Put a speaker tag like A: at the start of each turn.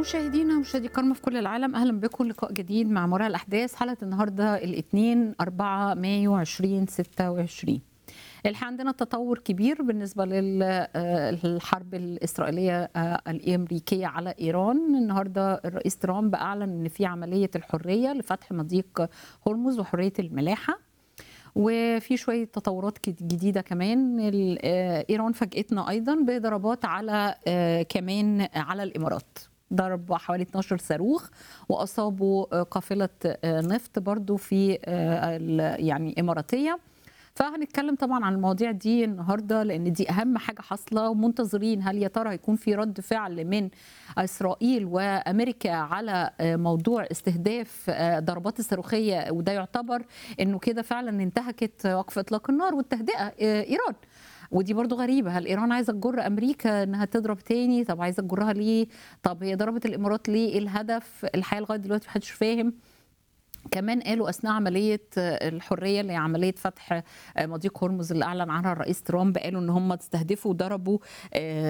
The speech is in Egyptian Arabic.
A: مشاهدينا ومشاهدي الكرام في كل العالم اهلا بكم لقاء جديد مع مراه الاحداث حلقه النهارده الاثنين 4 مايو 2026 الحقيقه عندنا تطور كبير بالنسبه للحرب الاسرائيليه الامريكيه على ايران النهارده الرئيس ترامب اعلن ان في عمليه الحريه لفتح مضيق هرمز وحريه الملاحه وفي شويه تطورات جديده كمان ايران فاجئتنا ايضا بضربات على كمان على الامارات ضرب حوالي 12 صاروخ واصابوا قافله نفط برضو في يعني اماراتيه فهنتكلم طبعا عن المواضيع دي النهارده لان دي اهم حاجه حاصله ومنتظرين هل يا ترى هيكون في رد فعل من اسرائيل وامريكا على موضوع استهداف ضربات الصاروخيه وده يعتبر انه كده فعلا انتهكت وقف اطلاق النار والتهدئه ايران ودي برضو غريبة هل إيران عايزة تجر أمريكا إنها تضرب تاني طب عايزة تجرها ليه طب هي ضربت الإمارات ليه إيه الهدف الحقيقة لغاية دلوقتي محدش فاهم كمان قالوا اثناء عمليه الحريه اللي هي عمليه فتح مضيق هرمز اللي اعلن عنها الرئيس ترامب قالوا ان هم استهدفوا وضربوا